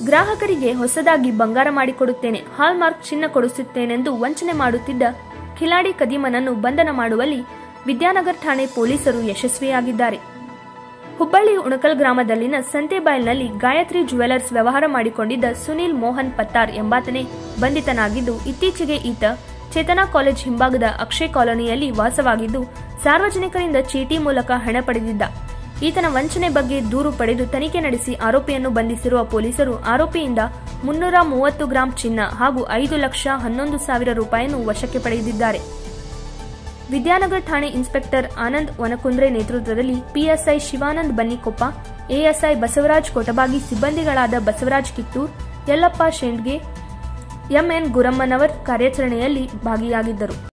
ಗ್ರಾಹಕರಿಗೆ ಹೊಸದಾಗಿ ಬಂಗಾರ ಮಾಡಿಕೊಡುತ್ತೇನೆ ಹಾಲ್ಮಾರ್ಕ್ ಚಿನ್ನ ಕೊಡಿಸುತ್ತೇನೆಂದು ವಂಚನೆ ಮಾಡುತ್ತಿದ್ದ ಖಿಲಾಡಿ ಕದೀಮನನ್ನು ಬಂಧನ ಮಾಡುವಲ್ಲಿ ವಿದ್ಯಾನಗರ್ ಠಾಣೆ ಪೊಲೀಸರು ಯಶಸ್ವಿಯಾಗಿದ್ದಾರೆ ಹುಬ್ಬಳ್ಳಿ ಉಣಕಲ್ ಗ್ರಾಮದಲ್ಲಿನ ಸಂತೆಬಾಯ್ಲ್ನಲ್ಲಿ ಗಾಯತ್ರಿ ಜುವೆಲರ್ಸ್ ವ್ಯವಹಾರ ಮಾಡಿಕೊಂಡಿದ್ದ ಸುನೀಲ್ ಮೋಹನ್ ಪತ್ತಾರ್ ಎಂಬಾತನೇ ಬಂಧಿತನಾಗಿದ್ದು ಇತ್ತೀಚೆಗೆ ಈತ ಚೇತನಾ ಕಾಲೇಜ್ ಹಿಂಭಾಗದ ಅಕ್ಷಯ್ ಕಾಲೋನಿಯಲ್ಲಿ ವಾಸವಾಗಿದ್ದು ಸಾರ್ವಜನಿಕರಿಂದ ಚೀಟಿ ಮೂಲಕ ಹಣ ಪಡೆದಿದ್ದ ಈತನ ವಂಚನೆ ಬಗ್ಗೆ ದೂರು ಪಡೆದು ತನಿಖೆ ನಡೆಸಿ ಆರೋಪಿಯನ್ನು ಬಂಧಿಸಿರುವ ಪೊಲೀಸರು ಆರೋಪಿಯಿಂದ ಮುನ್ನೂರ ಮೂವತ್ತು ಗ್ರಾಂ ಚಿನ್ನ ಹಾಗೂ ಐದು ಲಕ್ಷ ಹನ್ನೊಂದು ಸಾವಿರ ರೂಪಾಯಿಯನ್ನು ವಶಕ್ಕೆ ಪಡೆದಿದ್ದಾರೆ ವಿದ್ಯಾನಗರ್ ಠಾಣೆ ಇನ್ಸ್ಪೆಕ್ಟರ್ ಆನಂದ್ ವನಕುಂದ್ರೆ ನೇತೃತ್ವದಲ್ಲಿ ಪಿಎಸ್ಐ ಶಿವಾನಂದ್ ಬನ್ನಿಕೊಪ್ಪ ಎಎಸ್ಐ ಬಸವರಾಜ್ ಕೊಟಬಾಗಿ ಸಿಬ್ಬಂದಿಗಳಾದ ಬಸವರಾಜ್ ಕಿತ್ತೂರ್ ಯಲ್ಲಪ್ಪ ಶೇಂಡ್ಗೆ ಎಂಎನ್ ಗುರಮ್ಮನವರ್ ಕಾರ್ಯಾಚರಣೆಯಲ್ಲಿ ಭಾಗಿಯಾಗಿದ್ದರು